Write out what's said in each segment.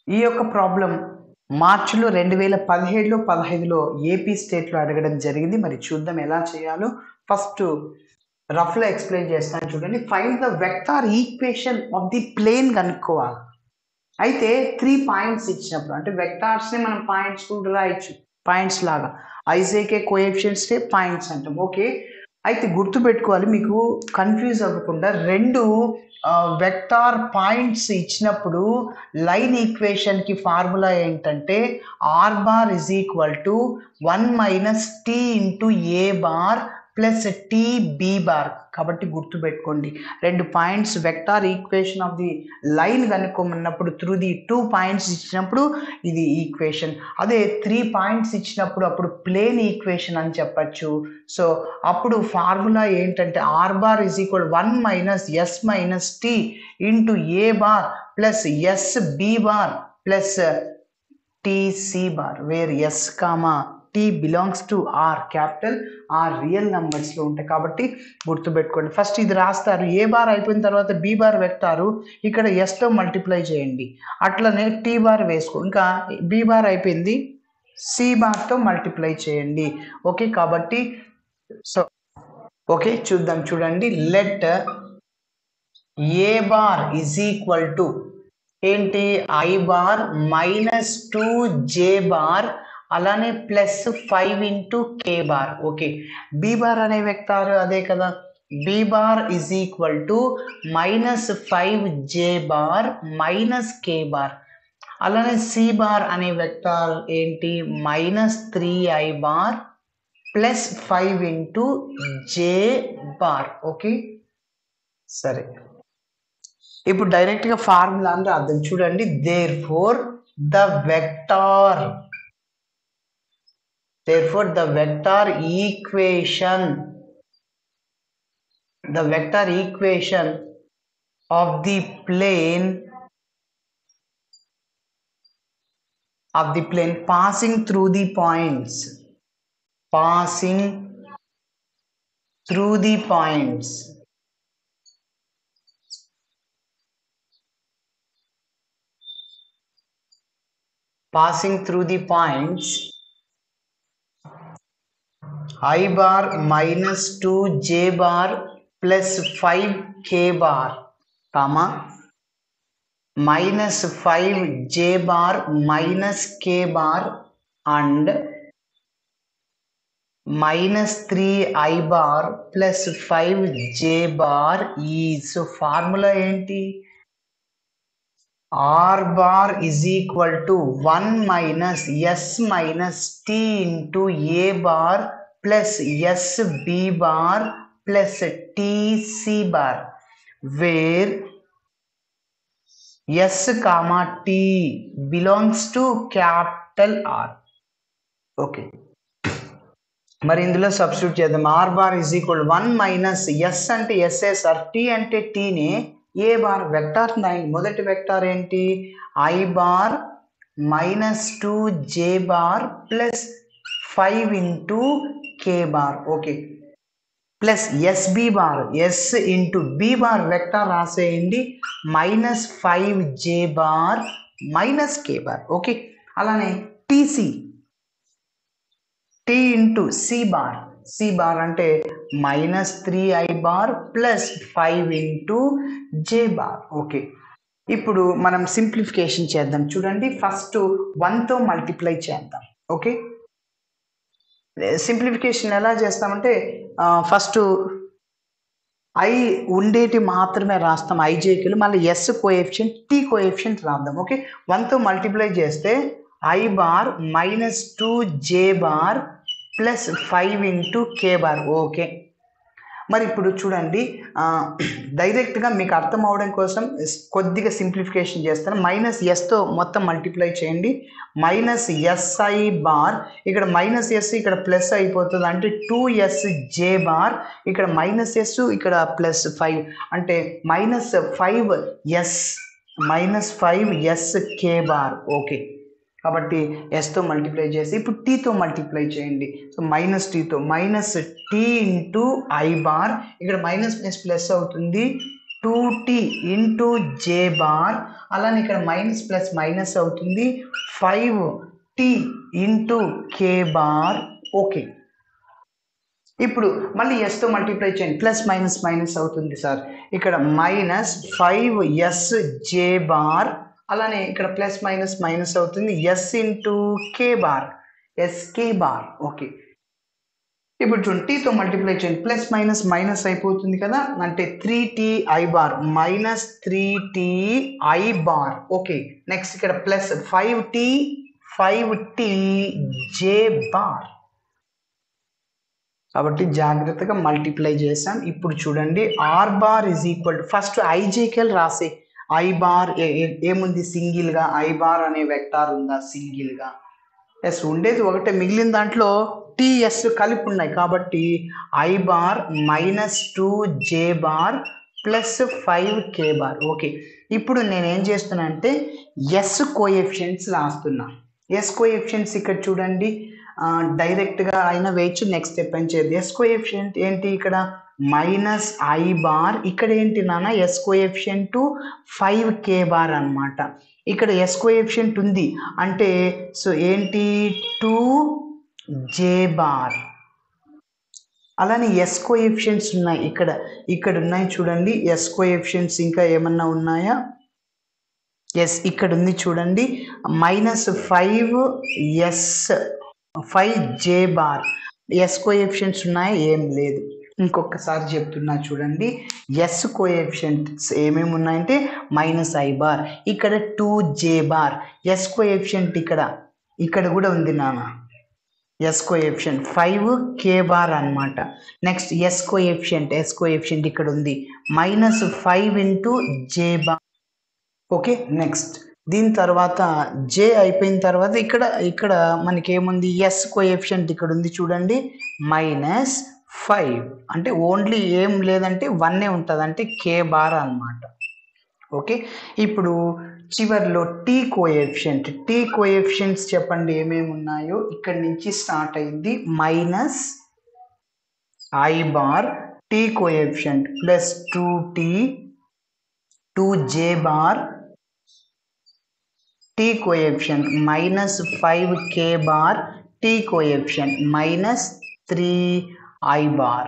ఈ యొక్క ప్రాబ్లం మార్చిలో రెండు వేల పదిహేడులో పదహైదులో ఏపీ స్టేట్లో అడగడం జరిగింది మరి చూద్దాం ఎలా చేయాలో ఫస్ట్ రఫ్లో ఎక్స్ప్లెయిన్ చేస్తాను చూడండి find the vector equation of the plane కనుక్కోవాలి అయితే త్రీ పాయింట్స్ ఇచ్చినప్పుడు అంటే వెక్టార్స్ని మనం పాయింట్స్ కూడా రాయొచ్చు పాయింట్స్ లాగా ఐజేకే కోఎఫిషియన్స్టే పాయింట్స్ అంటాం ఓకే అయితే గుర్తుపెట్టుకోవాలి మీకు కన్ఫ్యూజ్ అవ్వకుండా రెండు వెక్టార్ పాయింట్స్ ఇచ్చినప్పుడు లైన్ ఈక్వేషన్కి ఫార్ములా ఏంటంటే r bar is equal to one minus tea into a bar plus t b bar కాబట్టి గుర్తుపెట్టుకోండి రెండు points vector equation of the line కనుక్కోమన్నప్పుడు త్రూ ది టూ పాయింట్స్ ఇచ్చినప్పుడు ఇది ఈక్వేషన్ అదే త్రీ పాయింట్స్ ఇచ్చినప్పుడు అప్పుడు ప్లేన్ ఈక్వేషన్ అని చెప్పచ్చు సో అప్పుడు ఫార్ములా ఏంటంటే r bar is equal one minus s minus tea into a bar plus s b bar plus t c bar where yes comma tea belongs to r capital r real నెంబర్స్లో ఉంటాయి కాబట్టి గుర్తుపెట్టుకోండి first ఇది రాస్తారు ఏ bar అయిపోయిన తర్వాత B bar పెట్టారు ఇక్కడ ఎస్తో మల్టిప్లై చేయండి అట్లనే టీ బార్ వేసుకో ఇంకా బి బార్ అయిపోయింది సి బార్తో మల్టిప్లై చేయండి ఓకే కాబట్టి సో ఓకే చూద్దాం చూడండి let a bar is equal to ఏంటి I bar minus two J bar అలానే ప్లస్ ఫైవ్ ఇంటూ కే బార్ ఓకే బి బార్ అనే వెక్టార్ అదే కదా b bar is equal to minus five J bar minus K bar అలానే c bar అనే vector ఏంటి minus three I bar plus five into J bar okay సరే ఇప్పుడు డైరెక్ట్గా formula అని రాద్దాం చూడండి therefore the vector therefore the vector equation the vector equation of the plane of the plane passing through the points passing through the points passing through the points i bar minus 2 j bar plus 5 k bar comma minus 5 j bar minus k bar and minus 3 i bar plus 5 j bar is so formula ఏంటి r bar is equal to 1 minus s minus t into a bar plus s b bar plus t c bar where s comma t belongs to capital R okay మరి ఇందులో substitute చేద్దాం R bar is equal one minus S అంటే SSR T అంటే టీని A bar vector nine మొదటి vector ఏంటి I bar minus two J bar plus five into K bar okay plus SB bar S into B bar vector రాసేయండి minus five జే bar minus కే bar okay అలానే TC T into C bar C bar అంటే minus three I bar plus five into J bar okay ఇప్పుడు మనం simplification చేద్దాం చూడండి first వన్తో multiply చేద్దాం okay simplification ఎలా చేస్తామంటే ఫస్ట్ ఐ ఉండేటి మాత్రమే రాస్తాం ఐజేకిలు మళ్ళీ ఎస్ కోఎఫిషియంట్ టీ కోఎఫిషియంట్ రాద్దాం ఓకే వన్తో మల్టిప్లై చేస్తే I bar minus two J bar plus five into K bar okay మరి ఇప్పుడు చూడండి డైరెక్ట్గా మీకు అర్థం అవడం కోసం కొద్దిగా సింప్లిఫికేషన్ చేస్తాను మైనస్ ఎస్తో మొత్తం మల్టిప్లై చేయండి మైనస్ ఎస్ఐ బార్ ఇక్కడ మైనస్ ఎస్ ఇక్కడ ప్లస్ అయిపోతుంది అంటే టూ ఎస్ జే బార్ ఇక్కడ మైనస్ ఎస్ ఇక్కడ ప్లస్ ఫైవ్ అంటే minus five S minus five S K bar okay కాబట్టి ఎస్తో మల్టిప్లై చేసి ఇప్పుడు టీతో మల్టిప్లై చేయండి సో మైనస్ టీతో minus tea into I bar ఇక్కడ మైనస్ ప్లస్ ప్లస్ అవుతుంది టూ టీ ఇంటూ జే బార్ అలానే ఇక్కడ మైనస్ ప్లస్ మైనస్ అవుతుంది ఫైవ్ టీ ఇంటూ కే బార్ ఓకే ఇప్పుడు మళ్ళీ ఎస్తో మల్టిప్లై చేయండి ప్లస్ మైనస్ మైనస్ అవుతుంది సార్ ఇక్కడ minus five S J bar అలానే ఇక్కడ ప్లస్ మైనస్ మైనస్ అవుతుంది ఎస్ ఇంటూ కే బార్ ఎస్కే బార్ ఓకే ఇప్పుడు చూడండి టీతో మల్టిప్లై చేయండి ప్లస్ మైనస్ మైనస్ అయిపోతుంది కదా అంటే three T I bar minus three T I bar okay next ఇక్కడ plus five T five T J bar కాబట్టి జాగ్రత్తగా మల్టిప్లై చేసాం ఇప్పుడు చూడండి R bar is equal to first ఐజేకెల్ రాసే ఐ బార్ ఏముంది సింగిల్గా ఐ బార్ అనే వెక్టార్ ఉందా సింగిల్గా ఎస్ ఉండేది ఒకటే మిగిలిన దాంట్లో టిఎస్ కలిపి ఉన్నాయి కాబట్టి I bar minus two J bar plus five K bar okay ఇప్పుడు నేను ఏం చేస్తున్నా అంటే ఎస్ కోఎఫిషియన్స్ రాస్తున్నా ఎస్ కోఎఫిషియన్స్ ఇక్కడ చూడండి డైరెక్ట్గా అయినా వేయచ్చు నెక్స్ట్ స్టెప్ అని చేయదు ఎస్ కోఎఫిషియంట్ ఏంటి ఇక్కడ మైనస్ ఐ బార్ ఇక్కడ ఏంటి నాన్న S coefficient five K bar అనమాట ఇక్కడ ఎస్ కోఎఫిషియంట్ ఉంది అంటే సో ఏంటి టూ జే బార్ అలానే ఎస్ కోఎఫిషియంట్స్ ఉన్నాయి ఇక్కడ ఇక్కడ ఉన్నాయి చూడండి ఎస్ కోఎఫిషియంట్స్ ఇంకా ఏమన్నా ఉన్నాయా ఎస్ ఇక్కడ ఉంది చూడండి మైనస్ ఫైవ్ ఎస్ ఫైవ్ జే బార్ ఎస్ కోఎఫిషియంట్స్ ఉన్నాయా ఏం లేదు ఇంకొకసారి చెప్తున్నా చూడండి ఎస్ కోఎఫిషియంట్స్ ఏమేమి ఉన్నాయంటే మైనస్ ఐ బార్ ఇక్కడ టూ జే బార్ ఎస్ కోఎఫిషియంట్ ఇక్కడ ఇక్కడ కూడా ఉంది నాన్న S coefficient five K bar అనమాట next S coefficient S coefficient ఇక్కడ ఉంది మైనస్ ఫైవ్ ఇంటూ జే బార్ ఓకే నెక్స్ట్ దీని తర్వాత జే అయిపోయిన తర్వాత ఇక్కడ ఇక్కడ మనకి ఏముంది ఎస్ కోఎఫిషియంట్ ఇక్కడ ఉంది చూడండి మైనస్ ఫైవ్ అంటే ఓన్లీ ఏం లేదంటే వన్నే ఉంటుంది అంటే కే బార్ అనమాట ఓకే ఇప్పుడు చివరిలో టీ కోఎఫిషియంట్ టీ కోఎఫిషియంట్స్ చెప్పండి ఏమేమి ఉన్నాయో ఇక్కడ నుంచి స్టార్ట్ అయింది minus I bar T coefficient plus two T two J bar T coefficient minus five K bar T coefficient minus three I bar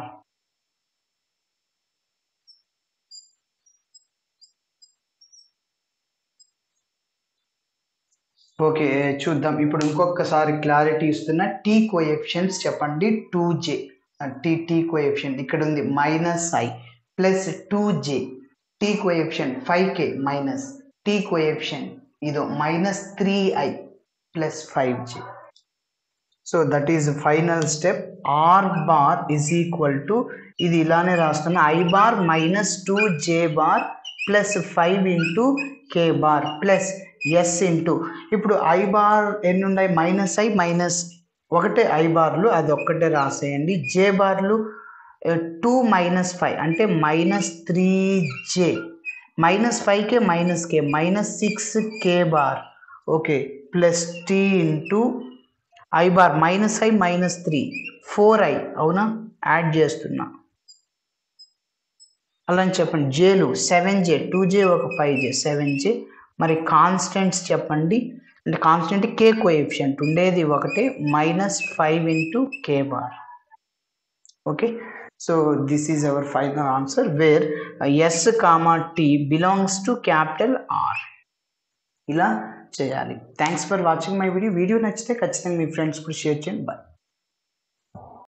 okay చూద్దాం ఇప్పుడు ఇంకొకసారి క్లారిటీ ఇస్తున్న టీ కోఎఫిషియన్స్ చెప్పండి two J T T coefficient ఇక్కడ ఉంది minus I plus two J T coefficient five K minus T coefficient ఇదో minus three I plus five J so that is final step R bar is equal to ఇది ఇలానే రాస్తున్నా I bar minus two J bar plus five into K bar plus S into ఇప్పుడు I bar ఎన్ని ఉన్నాయి minus I minus ఒకటే I బార్లు అది ఒక్కటే రాసేయండి జే బార్లు టూ మైనస్ ఫైవ్ అంటే minus three J minus five K minus K minus six K bar okay plus T into I bar minus I minus three four I అవునా add చేస్తున్నా అలా అని చెప్పండి జేలు సెవెన్ జే టూ జే ఒక five J seven జే మరి constants చెప్పండి అంటే constant కే coefficient ఉండేది ఒకటే minus five into K bar okay so this is our final answer where yes comma tea belongs to capital R ఇలా చేయాలి thanks for watching my video video నచ్చితే ఖచ్చితంగా మీ ఫ్రెండ్స్ కూడా షేర్ చేయండి బాయ్